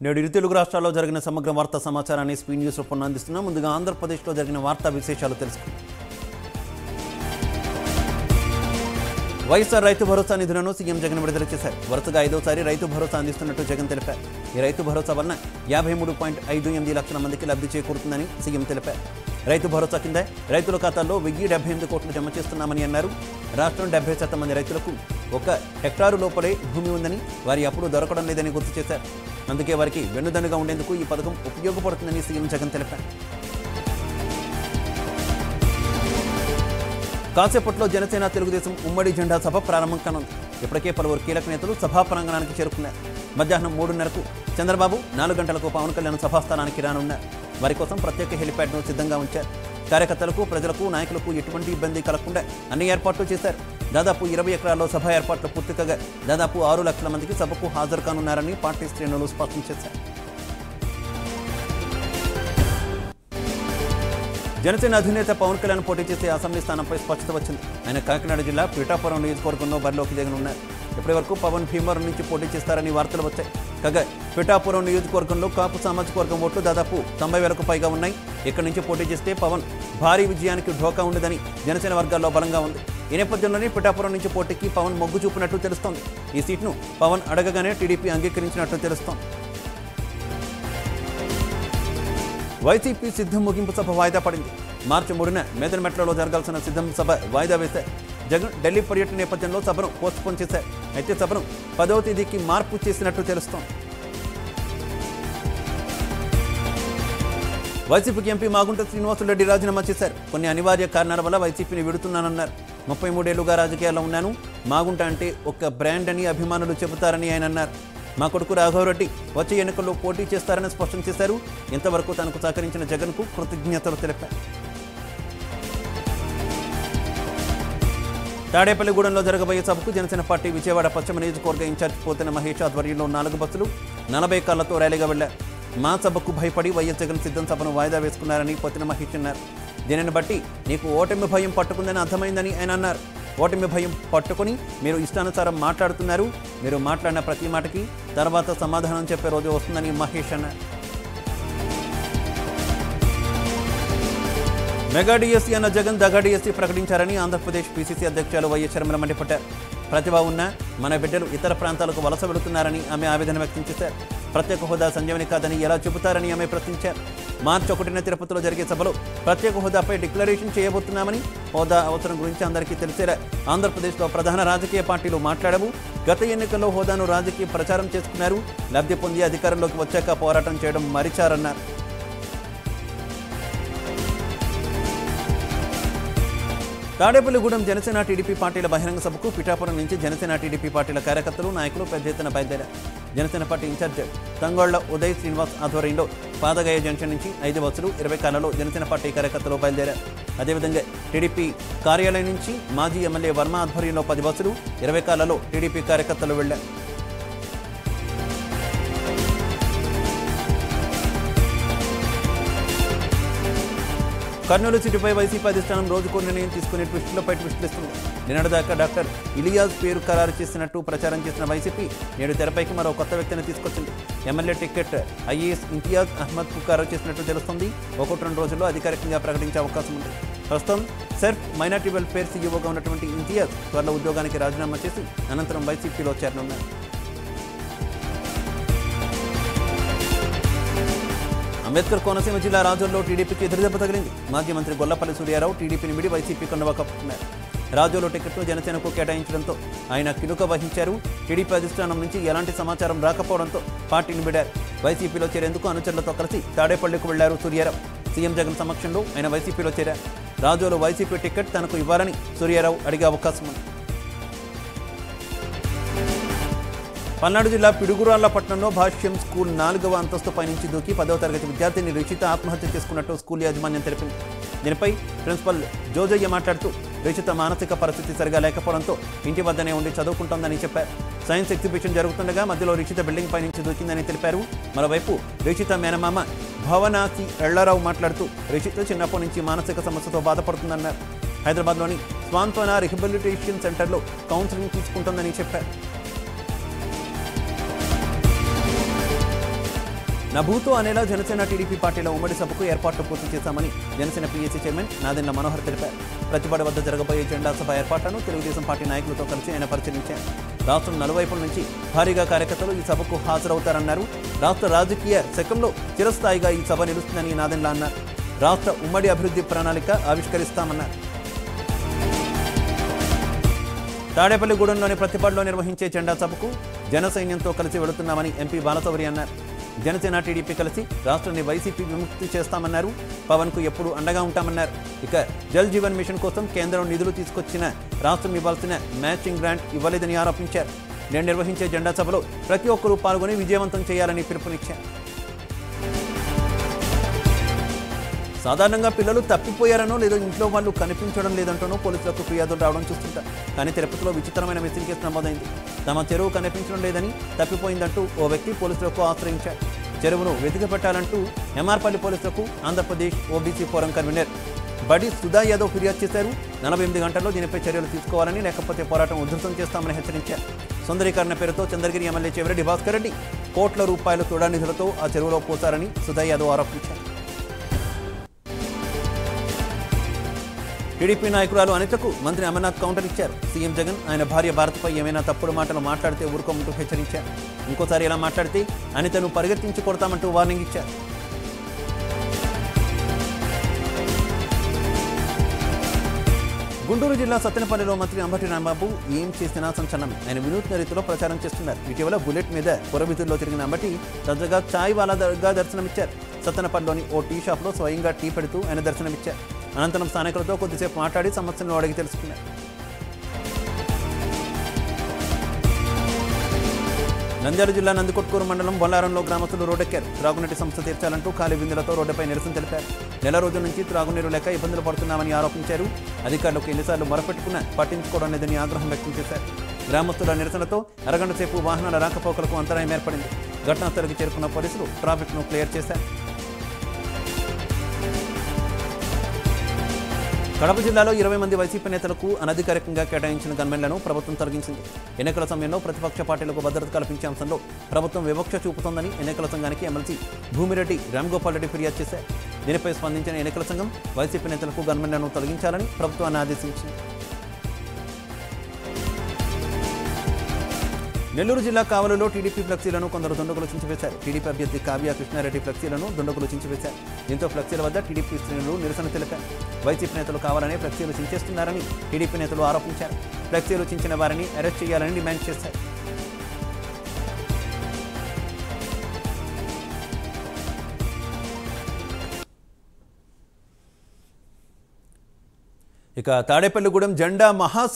నేడు ఇరు తెలుగు రాష్ట్రాల్లో జరిగిన సమగ్ర వార్తా సమాచారాన్ని స్పీడ్ న్యూస్ రూపంలో అందిస్తున్నాం ముందుగా ఆంధ్రప్రదేశ్లో జరిగిన వార్తా విశేషాలు తెలుసుకుందాం వైఎస్ఆర్ రైతు భరోసా నిధులను సీఎం జగన్ విడుదల చేశారు వరుసగా ఐదోసారి రైతు భరోసా అందిస్తున్నట్టు జగన్ తెలిపారు ఈ రైతు భరోసా వలన యాభై మూడు పాయింట్ ఐదు ఎనిమిది లక్షల మందికి లబ్ధి చేకూరుతుందని సీఎం తెలిపారు రైతు భరోసా కింద రైతుల ఖాతాల్లో వెయ్యి డెబ్బై ఎనిమిది కోట్లు జమ చేస్తున్నామని అన్నారు రాష్ట్రం డెబ్బై శాతం మంది రైతులకు ఒక హెక్టారు లోపలే భూమి ఉందని వారి అప్పుడు దొరకడం లేదని గుర్తు చేశారు అందుకే వారికి వెన్నుదన్నుగా ఉండేందుకు ఈ పథకం ఉపయోగపడుతుందని సీఎం జగన్ తెలిపారు కాసేపట్లో జనసేన తెలుగుదేశం ఉమ్మడి జెండా సభ ప్రారంభం కానుంది ఇప్పటికే పలువురు కీలక నేతలు సభా ప్రాంగణానికి చేరుకున్నారు మధ్యాహ్నం మూడున్నరకు చంద్రబాబు నాలుగు గంటలకు పవన్ కళ్యాణ్ సభాస్థానానికి రానున్నారు వారి కోసం ప్రత్యేక హెలిప్యాడ్ను సిద్ధంగా ఉంచారు కార్యకర్తలకు ప్రజలకు నాయకులకు ఎటువంటి ఇబ్బంది కలగకుండా అన్ని ఏర్పాట్లు చేశారు దాదాపు ఇరవై ఎకరాల్లో సభ ఏర్పాట్లు పూర్తి కాగా దాదాపు ఆరు లక్షల మందికి సభకు హాజరు కానున్నారని పార్టీ శ్రేణులు స్పష్టం చేశారు జనసేన అధినేత పవన్ కళ్యాణ్ పోటీ చేసే అసెంబ్లీ స్థానంపై స్పష్టత వచ్చింది ఆయన కాకినాడ జిల్లా పీఠాపురం నియోజకవర్గంలో బరిలోకి జగనున్నారు ఇప్పటి వరకు పవన్ భీమవరం నుంచి పోటీ చేస్తారని వార్తలు వచ్చాయి కాగా పిఠాపురం నియోజకవర్గంలో కాపు సామాజిక వర్గం ఓట్లు దాదాపు తొంభై వేలకు పైగా ఉన్నాయి ఇక్కడి నుంచి పోటీ చేస్తే పవన్ భారీ విజయానికి ఢోకా ఉండదని జనసేన వర్గాల్లో బలంగా ఉంది ఈ నేపథ్యంలోనే పిఠాపురం నుంచి పోటీకి పవన్ మొగ్గు చూపినట్టు తెలుస్తోంది ఈ సీట్ను పవన్ అడగగానే టీడీపీ అంగీకరించినట్టు తెలుస్తోంది వైసీపీ సిద్ధం ముగింపు సభ వాయిదా పడింది మార్చి మూడున మేదనమెట్లలో జరగాల్సిన సిద్ధం సభ వాయిదా వేశారు జగన్ ఢిల్లీ పర్యటన నేపథ్యంలో సభను పోస్ట్పోన్ చేశారు అయితే సభను పదవ తేదీకి మార్పు చేసినట్టు తెలుస్తోంది వైసీపీకి ఎంపీ మాగుంట శ్రీనివాసులరెడ్డి రాజీనామా చేశారు కొన్ని అనివార్య కారణాల వల్ల వైసీపీని విడుతున్నానన్నారు ముప్పై మూడేళ్లుగా రాజకీయాల్లో ఉన్నాను మాగుంట అంటే ఒక బ్రాండ్ అని అభిమానులు చెబుతారని ఆయన అన్నారు మా కొడుకు రాఘవరెడ్డి వచ్చే ఎన్నికల్లో పోటీ చేస్తారని స్పష్టం చేశారు ఇంతవరకు తనకు సహకరించిన జగన్కు కృతజ్ఞతలు తెలిపారు తాడేపల్లిగూడెంలో జరగబోయే సభకు జనసేన పార్టీ విజయవాడ పశ్చిమ నియోజకవర్గ ఇన్ఛార్జ్ పోతిన మహేష్ ఆధ్వర్యంలో నాలుగు బస్సులు నలభై కాళ్లతో ర్యాలీగా వెళ్లారు మా సభకు భయపడి వైఎస్ జగన్ సిద్ధం సభను వాయిదా వేసుకున్నారని పోతిన మహేష్ అన్నారు దీనిని బట్టి నీకు ఓటమి భయం పట్టుకుందని అర్థమైందని ఆయన అన్నారు ఓటమి భయం పట్టుకొని మీరు ఇష్టానుసారం మాట్లాడుతున్నారు మీరు మాట్లాడిన ప్రతి మాటకి తర్వాత సమాధానం చెప్పే రోజు వస్తుందని మహేష్ అన్నారు మెగా డిఎస్సీ అన్న జగన్ దగా డిఎస్సీ ప్రకటించారని ఆంధ్రప్రదేశ్ పీసీసీ అధ్యక్షులు వైఎస్ శర్మల మండిపడ్డారు ప్రతిభ ఉన్న మన బిడ్డలు ఇతర ప్రాంతాలకు వలస వెళుతున్నారని ఆమె ఆవేదన వ్యక్తం చేశారు ప్రత్యేక హోదా సంజీవని కాదని ఎలా చెబుతారని ఆమె ప్రశ్నించారు మార్చి ఒకటిన తిరుపతిలో జరిగే సభలో ప్రత్యేక హోదాపై డిక్లరేషన్ చేయబోతున్నామని హోదా అవసరం గురించి అందరికీ తెలిసేలా ఆంధ్రప్రదేశ్లో ప్రధాన రాజకీయ పార్టీలు మాట్లాడవు గత ఎన్నికల్లో హోదాను రాజకీయ ప్రచారం చేసుకున్నారు లబ్ధి పొంది అధికారంలోకి వచ్చాక పోరాటం చేయడం మరిచారన్నారు తాడేపల్లిగూడెం జనసేన టీడీపీ పార్టీల బహిరంగ సభకు పిఠాపురం నుంచి జనసేన టీడీపీ పార్టీల కార్యకర్తలు నాయకులు పెద్ద ఎత్తున బయలుదేరారు జనసేన పార్టీ ఇన్ఛార్జ్ తంగోళ్ల ఉదయ్ శ్రీనివాస్ ఆధ్వర్యంలో పాదగయ జంక్షన్ నుంచి ఐదు బస్సులు ఇరవై కాలాల్లో జనసేన పార్టీ కార్యకర్తలు బయలుదేరారు అదేవిధంగా టీడీపీ కార్యాలయం నుంచి మాజీ ఎమ్మెల్యే వర్మ ఆధ్వర్యంలో పది బస్సులు ఇరవై కాలాల్లో టీడీపీ కార్యకర్తలు వెళ్లారు కర్నూలు సిటీపై వైసీపీ అధిష్టానం రోజుకో నిర్ణయం తీసుకుని ట్విస్టులపై ట్విస్టులు ఇస్తుంది నిన్నటిదాకా డాక్టర్ ఇలియాస్ పేరు ఖరారు చేసినట్టు ప్రచారం చేసిన వైసీపీ నేడు తెరపైకి మరో కొత్త వ్యక్తిని తీసుకొచ్చింది MLA ticket IAS Imtiyaz Ahmad కు ఖరారు చేసినట్టు తెలుస్తుంది ఒకటి రెండు రోజుల్లో అధికారికంగా ప్రకటించే అవకాశం ఉంది ప్రస్తుతం సెర్ఫ్ మైనార్టీ వెల్ఫేర్ సీఈఓగా ఉన్నటువంటి ఇంతియాజ్ త్వరలో ఉద్యోగానికి రాజీనామా చేసి అనంతరం వైసీపీలో చేరనున్నారు అంబేద్కర్ కోనసీమ జిల్లా రాజోల్లో టీడీపీకి ఎదురుదెబ్బ తగిలింది మాజీ మంత్రి గొల్లపల్లి సూర్యారావు టీడీపీని విడి వైసీపీ కండువా కప్పుకున్నారు రాజోలో టికెట్ను జనసేనకు కేటాయించడంతో ఆయన కినుక వహించారు టీడీపీ అధిష్టానం నుంచి ఎలాంటి సమాచారం రాకపోవడంతో పార్టీని విడారు వైసీపీలో చేరేందుకు అనుచరులతో కలిసి తాడేపల్లికి వెళ్లారు సూర్యారావు సీఎం జగన్ సమక్షంలో ఆయన వైసీపీలో చేరారు రాజోలో వైసీపీ టికెట్ తనకు ఇవ్వాలని సూర్యారావు అడిగే అవకాశం ఉంది పల్నాడు జిల్లా పిడుగురాళ్ల పట్టణంలో భాష్యం స్కూల్ నాలుగవ అంతస్తుపై నుంచి దూకి పదవ తరగతి విద్యార్థిని రుచిత ఆత్మహత్య చేసుకున్నట్టు స్కూల్ యాజమాన్యం తెలిపింది దీనిపై ప్రిన్సిపల్ జోజయ్య మాట్లాడుతూ రుచిత మానసిక పరిస్థితి సరిగా లేకపోవడంతో ఇంటి వద్దనే ఉండి చదువుకుంటోందని చెప్పారు సైన్స్ ఎగ్జిబిషన్ జరుగుతుండగా మధ్యలో రుచిత బిల్డింగ్ పై నుంచి దూకిందని తెలిపారు మరోవైపు రుచిత మేనమామ భవనాసి ఎళ్లరావు మాట్లాడుతూ రుచిత చిన్నప్పటి నుంచి మానసిక సమస్యతో బాధపడుతుందన్నారు హైదరాబాద్లోని స్వాంతోనా రిహబిలిటేషన్ సెంటర్లో కౌన్సిలింగ్ తీసుకుంటోందని చెప్పారు నభూతో అనేలా జనసేన టీడీపీ పార్టీల ఉమ్మడి సభకు ఏర్పాట్లు పూర్తి చేశామని జనసేన పీఏసీ చైర్మన్ నాదెండ్ల మనోహర్ తెలిపారు ప్రతిపాడు వద్ద జరగబోయే జెండా సభ ఏర్పాట్లను తెలుగుదేశం పార్టీ నాయకులతో కలిసి ఆయన పరిశీలించారు రాష్ట్రం నలువైపుల నుంచి భారీగా కార్యకర్తలు ఈ సభకు హాజరవుతారన్నారు రాష్ట్ర రాజకీయ శకంలో చిరస్థాయిగా ఈ సభ నిలుస్తుందని నాదెండ్ల అన్నారు రాష్ట్ర ఉమ్మడి అభివృద్ధి ప్రణాళిక ఆవిష్కరిస్తామన్నారు తాడేపల్లిగూడెంలోని ప్రతిపాడులో నిర్వహించే జెండా సభకు జన సైన్యంతో కలిసి వెళుతున్నామని ఎంపీ బాలసౌరి అన్నారు జనసేన టీడీపీ కలిసి రాష్ట్రాన్ని వైసీపీ విముక్తి చేస్తామన్నారు పవన్ కు ఎప్పుడు అండగా ఉంటామన్నారు ఇక జల్ జీవన్ మిషన్ కోసం కేంద్రం నిధులు తీసుకొచ్చిన రాష్ట్రం ఇవ్వాల్సిన మ్యాచింగ్ గ్రాంట్ ఇవ్వలేదని ఆరోపించారు నేను నిర్వహించే జెండా సభలో ప్రతి ఒక్కరూ పాల్గొని విజయవంతం చేయాలని పిలుపునిచ్చారు సాధారణంగా పిల్లలు తప్పిపోయారనో లేదా ఇంట్లో వాళ్ళు కనిపించడం లేదంటూనో పోలీసులకు ఫిర్యాదులు రావడం చూస్తుంటారు కానీ తిరుపతిలో విచిత్రమైన మిస్సింగ్ కేసు నమోదైంది తమ చెరువు కనిపించడం లేదని తప్పిపోయిందంటూ ఓ వ్యక్తి పోలీసులకు ఆశ్రయించారు చెరువును వెతికి పెట్టాలంటూ ఎంఆర్పల్లి పోలీసులకు ఆంధ్రప్రదేశ్ ఓబీసీ ఫోరం కన్వీనర్ బడి సుధా యాదవ్ ఫిర్యాదు చేశారు నలభై ఎనిమిది గంటల్లో దీనిపై చర్యలు తీసుకోవాలని లేకపోతే పోరాటం ఉధృతం చేస్తామని హెచ్చరించారు సుందరీకరణ పేరుతో చంద్రగిరి ఎమ్మెల్యే చెవిరెడ్డి భాస్కర్ రెడ్డి కోట్ల రూపాయల తోడా నిధులతో ఆ చెరువులో పోతారని సుధా యాదవ్ ఆరోపించారు టీడీపీ నాయకురాలు అనితకు మంత్రి అమర్నాథ్ కౌంటర్ ఇచ్చారు సీఎం జగన్ ఆయన భార్య భారత్పై ఏమైనా తప్పుడు మాటలు మాట్లాడితే ఊరుకోమంటూ హెచ్చరించారు ఇంకోసారి ఇలా మాట్లాడితే అనితను పరిగెత్తించి కొడతామంటూ వార్నింగ్ ఇచ్చారు గుంటూరు జిల్లా సత్తెనపల్లిలో మంత్రి అంబటి రాంబాబు ఏం చేసినా సంచలనం ఆయన వినూత్న రీతిలో ప్రచారం చేస్తున్నారు ఇటీవల బుల్లెట్ మీద పురవిధుల్లో తిరిగిన అంబటి తాజాగా చాయ్ వాలాగా దర్శనమిచ్చారు సత్తెనపల్లిలోని ఓ టీ షాప్లో స్వయంగా టీ పెడుతూ ఆయన దర్శనమిచ్చారు అనంతరం స్థానికులతో కొద్దిసేపు మాట్లాడి సమస్యలను అడిగి తెలుసుకున్నారు నంద్యాల జిల్లా నందికొట్కూరు మండలం బొల్లారంలో గ్రామస్తులు రోడ్డెక్కారు త్రాగునీటి సమస్య తీర్చాలంటూ ఖాళీ బిందెలతో రోడ్డుపై నిరసన తెలిపారు నెల రోజుల నుంచి త్రాగునీరు లేక ఇబ్బందులు పడుతున్నామని ఆరోపించారు అధికారులకు ఎన్నిసార్లు మొరపెట్టుకున్నా పట్టించుకోవడం లేదని ఆగ్రహం వ్యక్తం చేశారు గ్రామస్తుల నిరసనతో అరగంట సేపు వాహనాల రాకపోకలకు అంతరాయం ఏర్పడింది ఘటనా స్థలికి చేరుకున్న పోలీసులు ట్రాఫిక్ను క్లియర్ చేశారు కడప జిల్లాలో ఇరవై మంది వైసీపీ నేతలకు అనధికారికంగా కేటాయించిన గన్మెన్లను ప్రభుత్వం తొలగించింది ఎన్నికల సమయంలో ప్రతిపక్ష పార్టీలకు భద్రత కల్పించే అంశంలో ప్రభుత్వం వివక్ష చూపుతోందని ఎన్నికల సంఘానికి ఎమ్మెల్సీ భూమిరెడ్డి రామ్గోపాల్ రెడ్డి ఫిర్యాదు చేశారు దీనిపై స్పందించిన ఎన్నికల సంఘం వైసీపీ నేతలకు గన్మెన్లను తొలగించాలని ప్రభుత్వాన్ని ఆదేశించింది నెల్లూరు జిల్లా కావలిలో టీడీపీ ఫ్లెక్సీలను కొందరు దుండగులు చించివేశారు టీడీపీ అభ్యర్థి కావ్య కృష్ణారెడ్డి ఫ్లెక్సీలను దుండగులు చించివేశారు దీంతో ఫ్లెక్సీల వద్ద టీడీపీ శ్రేణులు నిరసన తెలిపారు వైసీపీ నేతలు కావాలనే ఫ్లెక్సీలు చించేస్తున్నారని టీడీపీ నేతలు ఆరోపించారు ఫ్లెక్సీలు చించిన వారిని అరెస్ట్ చేయాలని డిమాండ్ చేశారు ఇక తాడేపల్లిగూడెం జెండా మహా